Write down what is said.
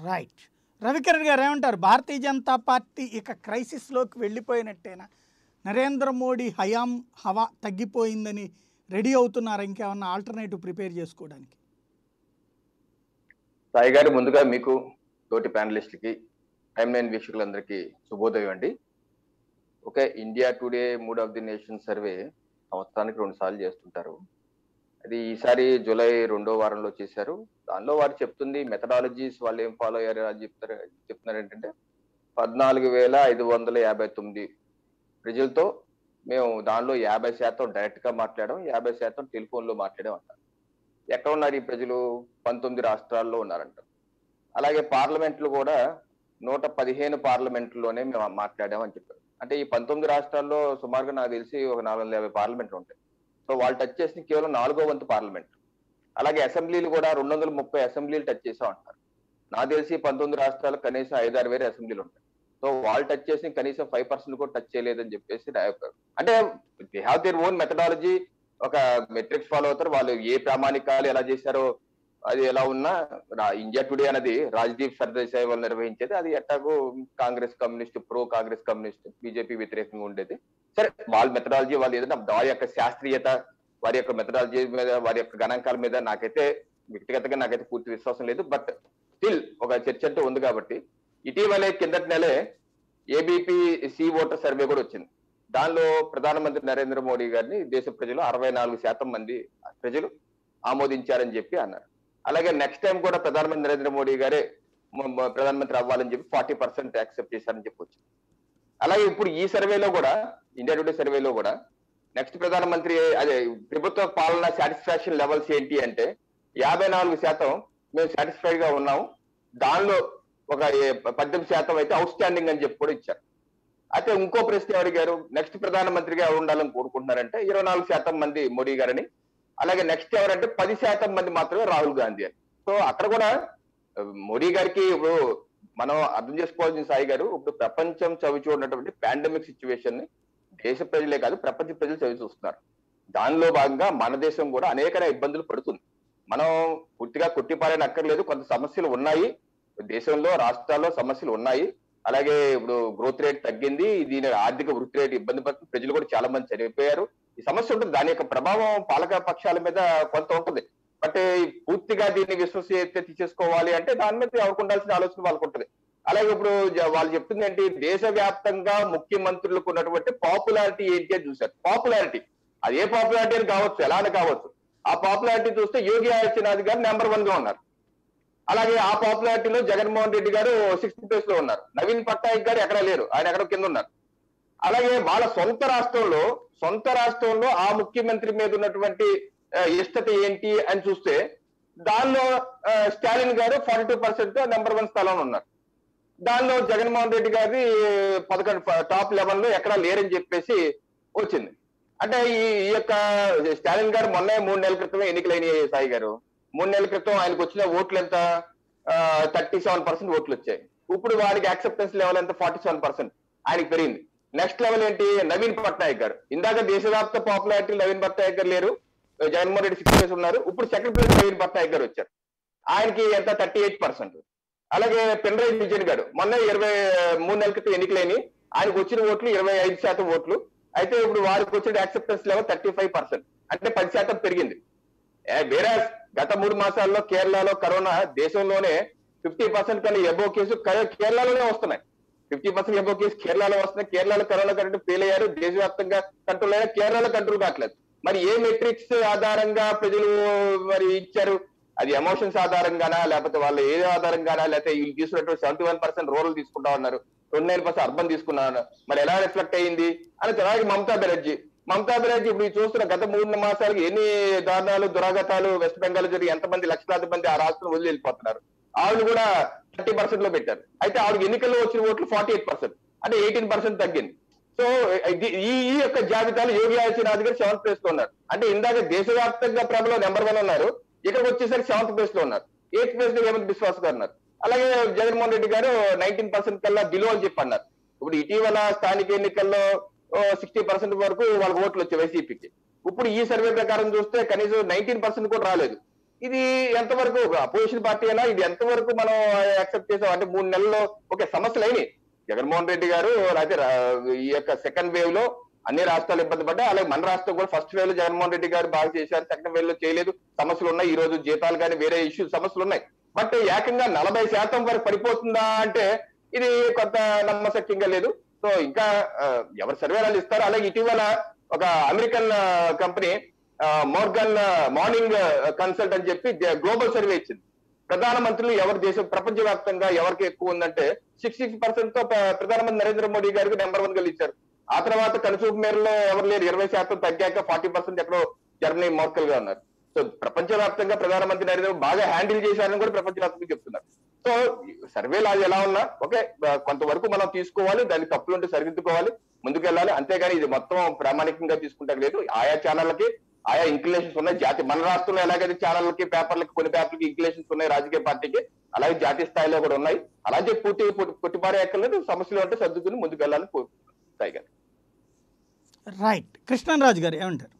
right Ravikiran గారు ఏమంటారు భారతీయ Janata party ఇక క్రైసిస్లోకి వెళ్ళిపోయినట్టేనా నరేంద్ర మోడీ హయాం హవా తగ్గిపోయిందని రెడీ అవుతున్నారు ఇంకేమన్నా ఆల్టర్నేటివ్ ప్రిపేర్ చేసుకోవడానికి సాయి గారు ముందుగా మీకు తోటి ప్యానలిస్ట్కి టైమ్ లైన్ వీక్షకులందరికీ శుభోదయం అండి okay India today mood of the nation survey సంవత్సరానికి రెండు సార్లు చేస్తుంటారు అది ఈసారి జూలై రెండో వారంలో చేశారు దానిలో వారు చెప్తుంది మెథడాలజీస్ వాళ్ళు ఏం ఫాలో అయ్యారు అని చెప్తారు చెప్తున్నారు ఏంటంటే పద్నాలుగు వేల ఐదు వందల యాభై తొమ్మిది ప్రజలతో మేము దానిలో యాభై శాతం డైరెక్ట్ గా మాట్లాడాం యాభై శాతం టెలిఫోన్ లో మాట్లాడాం అంటారు ఎక్కడ ఉన్నారు ఈ ప్రజలు పంతొమ్మిది రాష్ట్రాల్లో ఉన్నారంట అలాగే పార్లమెంట్లు కూడా నూట పదిహేను పార్లమెంట్లోనే మేము మాట్లాడామని చెప్పారు అంటే ఈ పంతొమ్మిది రాష్ట్రాల్లో సుమారుగా నాకు తెలిసి ఒక నాలుగు వందల యాభై పార్లమెంట్లు ఉంటాయి సో వాళ్ళు టచ్ చేసిన కేవలం నాలుగో వంతు పార్లమెంట్ అలాగే అసెంబ్లీలు కూడా రెండు వందల ముప్పై అసెంబ్లీలు టచ్ చేసాం అంటారు నాకు తెలిసి పంతొమ్మిది రాష్ట్రాలకు కనీసం ఐదారు వేరే అసెంబ్లీలు ఉంటాయి సో వాళ్ళు టచ్ చేసి కనీసం ఫైవ్ పర్సెంట్ కూడా టచ్ చేయలేదని చెప్పేసి నా యొక్క అంటే they have their own methodology ఒక మెట్రిక్స్ ఫాలో అవుతారు వాళ్ళు ఏ ప్రామాణికాలు ఎలా చేశారో అది ఎలా ఉన్నా రా- ఇండియా టుడే అనేది రాజ్దీప్ సర్దేశాయ్ వాళ్ళు నిర్వహించేది అది ఎట్టాగో Congress communist pro Congress communist BJP వ్యతిరేకంగా ఉండేది సరే వాళ్ళ మెథడాలజీ వాళ్ళు ఏదైనా వారి యొక్క శాస్త్రీయత వారి యొక్క మెథడాలజీ మీద వారి యొక్క గణాంకాల మీద నాకైతే వ్యక్తిగతంగా నాకైతే పూర్తి విశ్వాసం లేదు బట్ స్టిల్ ఒక చర్చ అంటూ ఉంది కాబట్టి ఇటీవలే కిందటి నెలే ఏబీపీ సి ఓటర్ సర్వే కూడా వచ్చింది దానిలో ప్రధానమంత్రి నరేంద్ర మోడీ గారిని దేశ ప్రజలు అరవై నాలుగు శాతం మంది ప్రజలు ఆమోదించారని చెప్పి అన్నారు అలాగే నెక్స్ట్ టైం కూడా ప్రధానమంత్రి నరేంద్ర మోడీ గారే మ- మ- ప్రధానమంత్రి అవ్వాలని చెప్పి ఫార్టీ పర్సెంట్ యాక్సెప్ట్ చేశారని చెప్పొచ్చు అలాగే ఇప్పుడు ఈ సర్వేలో కూడా ఇండియా టుడే సర్వేలో కూడా నెక్స్ట్ ప్రధానమంత్రి అదే ప్రభుత్వ పాలన సాటిస్ఫాక్షన్ లెవెల్స్ ఏంటి అంటే యాభై నాలుగు శాతం మేము సాటిస్ఫైడ్ గా ఉన్నాము దానిలో ఒక ఏ- పద్దెనిమిది శాతం అయితే అవుట్ స్టాండింగ్ అని చెప్పి కూడా ఇచ్చారు అయితే ఇంకో ప్రశ్న ఎవరు అడిగారు నెక్స్ట్ ప్రధానమంత్రిగా ఎవరు ఉండాలని కోరుకుంటున్నారంటే ఇరవై నాలుగు శాతం మంది మోడీ గారని అలాగే నెక్స్ట్ ఎవరంటే పది శాతం మంది మాత్రమే రాహుల్ గాంధీ అని సో అక్కడ కూడా ఆ, మోడీ గారికి ఇప్పుడు మనం అర్థం చేసుకోవాల్సిన సాయి గారు ఇప్పుడు ప్రపంచం చవి చూడనటువంటి పాండమిక్ సిచ్యువేషన్ ని దేశ ప్రజలే కాదు ప్రపంచ ప్రజలు చవి చూస్తున్నారు దానిలో భాగంగా మన దేశం కూడా అనేక ఇబ్బందులు పడుతుంది మనం పూర్తిగా కొట్టిపారని అక్కర్లేదు కొంత సమస్యలు ఉన్నాయి దేశంలో రాష్ట్రాల్లో సమస్యలు ఉన్నాయి అలాగే ఇప్పుడు గ్రోత్ రేట్ తగ్గింది దీని ఆర్థిక వృద్ధి రేట్ ఇబ్బంది పడుతుంది ప్రజలు కూడా చాలా మంది చనిపోయారు ఈ సమస్య ఉంటుంది దాని యొక్క ప్రభావం పాలక పక్షాల మీద కొంత ఉంటుంది బట్ పూర్తిగా దీన్ని విశ్వసనీయత తీసేసుకోవాలి అంటే దాని మీద ఎవరికి ఉండాల్సిన ఆలోచన వాళ్ళకు ఉంటుంది అలాగే ఇప్పుడు జ- వాళ్ళు చెప్తుంది ఏంటి దేశవ్యాప్తంగా ముఖ్యమంత్రులకు ఉన్నటువంటి పాపులారిటీ ఏంటి అని చూశారు పాపులారిటీ అది ఏ పాపులారిటీ అని కావచ్చు ఎలా అని కావచ్చు ఆ పాపులారిటీ చూస్తే యోగి ఆదిత్యనాథ్ గారు నెంబర్ వన్ గా ఉన్నారు అలాగే ఆ పాపులారిటీలో జగన్మోహన్ రెడ్డి గారు సిక్స్త్ ప్లేస్ లో ఉన్నారు నవీన్ పట్నాయక్ గారు ఎక్కడ లేరు ఆయన ఎక్కడో కింద ఉన్నారు అలాగే వాళ్ళ సొంత రాష్ట్రంలో సొంత రాష్ట్రంలో ఆ ముఖ్యమంత్రి మీద ఉన్నటువంటి ఆ, ఇష్టత ఏంటి అని చూస్తే దానిలో ఆ, Stalin garu forty two percent number one స్థలంలో ఉన్నారు దానిలో జగన్మోహన్ రెడ్డి గారి పదకొండు టాప్ లెవెల్ లో ఎక్కడా లేరని చెప్పేసి వచ్చింది అంటే ఈ ఈ యొక్క స్టాలిన్ గారు మొన్న మూడు నెలల క్రితమే ఎన్నికలైన సాయి గారు మూడు నెలల క్రితం ఆయనకు వచ్చిన ఓట్లు ఎంత థర్టీ సెవెన్ పర్సెంట్ ఓట్లు వచ్చాయి ఇప్పుడు వారికి యాక్సెప్టెన్స్ లెవెల్ ఎంత ఫార్టీ సెవెన్ పర్సెంట్ ఆయనకి పెరిగింది నెక్స్ట్ లెవెల్ ఏంటి నవీన్ పట్నాయక్ గారు ఇందాక దేశవ్యాప్త పాపులారిటీ నవీన్ పట్నాయక్ గారు లేరు జగన్మోహన్ రెడ్డి సిక్స్త్ ప్లేస్ ఉన్నారు ఇప్పుడు సెకండ్ ప్లేస్ నవీన్ పట్నాయక్ గారు వచ్చారు ఆయనకి ఎంత థర్టీ ఎయిట్ పర్సెంట్ అలాగే పినరాయి విజయన్ గారు మొన్న ఇరవై మూడు నెలల క్రితం ఎన్నికలేని ఆయనకు వచ్చిన ఓట్లు ఇరవై ఐదు శాతం ఓట్లు అయితే ఇప్పుడు వారికి వచ్చిన acceptance level thirty five percent అంటే పది శాతం పెరిగింది వేరే గత మూడు మాసాల్లో కేరళలో కరోనా దేశంలోనే ఫిఫ్టీ పర్సెంట్ కన్నా ఎబో కేసు కే- కేరళలోనే వస్తున్నాయి ఫిఫ్టీ పర్సెంట్ ఎబో కేసు కేరళలో వస్తున్నాయి కేరళలో కరోనా కరెంట్ ఫెయిల్ అయ్యారు దేశవ్యాప్తంగా కంట్రోల్ అయ్యారు కేరళలో కంట్రోల్ కావట్లేదు మరి ఏ మెట్రిక్స్ ఆధారంగా ప్రజలు మరి ఇచ్చారు అది ఎమోషన్స్ ఆధారంగానా లేకపోతే వాళ్ళు ఏ ఆధారంగానా లేకపోతే వీళ్ళు తీసుకున్నటువంటి సెవెంటీ వన్ పర్సెంట్ రూరల్ తీసుకుంటా ఉన్నారు ట్వంటీ నైన్ పర్సెంట్ అర్బన్ తీసుకున్నారు మరి ఎలా రిఫ్లెక్ట్ అయ్యింది అని అలాగే మమతా బెనర్జీ మమతా బెనర్జీ ఇప్పుడు ఈ చూస్తున్న గత మూడు మాసాలకి ఎన్ని దారుణాలు దురాగతాలు వెస్ట్ బెంగాల్ జరిగి ఎంతమంది లక్షలాది మంది ఆ రాష్ట్రం వదిలి వెళ్ళిపోతున్నారు ఆవిడ కూడా థర్టీ పర్సెంట్ లో పెట్టారు అయితే ఆవిడ ఎన్నికల్లో వచ్చిన ఓట్లు ఫార్టీ ఎయిట్ పర్సెంట్ అంటే ఎయిటీన్ పర్సెంట్ తగ్గింది సో ఇది- ఈ ఈ యొక్క జాబితాలో యోగి ఆదిత్యనాథ్ గారు సెవెంత్ ప్లేస్ లో ఉన్నారు అంటే ఇందాక దేశవ్యాప్తంగా ప్రభలో నెంబర్ వన్ ఉన్నారు ఇక్కడికి వచ్చేసరికి సెవెంత్ ప్లేస్ లో ఉన్నారు ఎయిత్ ప్లేస్ లో హేమంత్ బిశ్వాస్ గారు ఉన్నారు అలాగే జగన్మోహన్ రెడ్డి గారు నైన్టీన్ పర్సెంట్ కల్లా బిలో అని చెప్పి అన్నారు ఇప్పుడు ఇటీవల స్థానిక ఎన్నికల్లో సిక్స్టీ పర్సెంట్ వరకు వాళ్ళకి ఓట్లు వచ్చాయి వైసీపీకి ఇప్పుడు ఈ సర్వే ప్రకారం చూస్తే కనీసం నైన్టీన్ పర్సెంట్ కూడా రాలేదు ఇది ఎంతవరకు అపోజిషన్ పార్టీ అయినా ఇది ఎంతవరకు మనం యాక్సెప్ట్ చేసాం అంటే మూడు నెలల్లో ఓకే సమస్యలు అయినాయి జగన్మోహన్ రెడ్డి గారు అయితే రా- ఈ యొక్క సెకండ్ వేవ్ లో అన్ని రాష్ట్రాలు ఇబ్బంది పడ్డాయి అలాగే మన రాష్ట్రం కూడా ఫస్ట్ వేవ్ లో జగన్మోహన్ రెడ్డి గారు బాగా చేశారు సెకండ్ వేవ్ లో చేయలేదు సమస్యలు ఉన్నాయి ఈ రోజు జీతాలు కానీ వేరే ఇష్యూ సమస్యలు ఉన్నాయి బట్ ఏకంగా నలభై శాతం వరకు పడిపోతుందా అంటే ఇది కొంత నమ్మశక్యంగా లేదు సో ఇంకా ఆ, ఎవరు సర్వేలు ఇస్తారు అలాగే ఇటీవల ఒక American company Morgan morning consult అని చెప్పి గ్లోబల్ సర్వే ఇచ్చింది ప్రధానమంత్రులు ఎవరి దేశం ప్రపంచవ్యాప్తంగా ఎవరికి ఎక్కువ ఉందంటే సిక్స్ సిక్స్ పర్సెంట్ తో ప్ర- ప్రధానమంత్రి నరేంద్ర మోడీ గారికి నెంబర్ వన్ గా ఇచ్చారు ఆ తర్వాత కనుచూపు మేరలో ఎవరు లేరు ఇరవై శాతం తగ్గాక ఫార్టీ పర్సెంట్ ఎక్కడో జర్మనీ మోర్కల్ గా ఉన్నారు సో ప్రపంచవ్యాప్తంగా ప్రధానమంత్రి నరేంద్ర మోడీ బాగా హ్యాండిల్ చేశారని కూడా ప్రపంచవ్యాప్తంగా చెప్తున్నారు సో సర్వేలు అది ఎలా ఉన్నా ఓకే ఆ, కొంతవరకు మనం తీసుకోవాలి దాని తప్పులుంటే సరిదిద్దుకోవాలి ముందుకెళ్ళాలి అంతేగాని ఇది మొత్తం ప్రామాణికంగా తీసుకుంటే లేదు ఆయా ఛానళ్ళకి ఆయా ఇంక్లినేషన్స్ ఉన్నాయి జాతి మన రాష్ట్రంలో ఎలాగైతే ఛానళ్ళకి పేపర్లకి కొన్ని పేపర్లకి ఇంక్లినేషన్స్ ఉన్నాయి రాజకీయ పార్టీకి అలాగే జాతీయ స్థాయిలో కూడా ఉన్నాయి అలాగే పూర్తి కొట్టిపారే ఎక్కర్లేదు సమస్యలు అంటే సర్దుకుని ముందుకు వెళ్ళాలని కోరుకుంటున్నాను సాయి గారు రైట్ కృష్ణరాజు గారు ఏమంటారు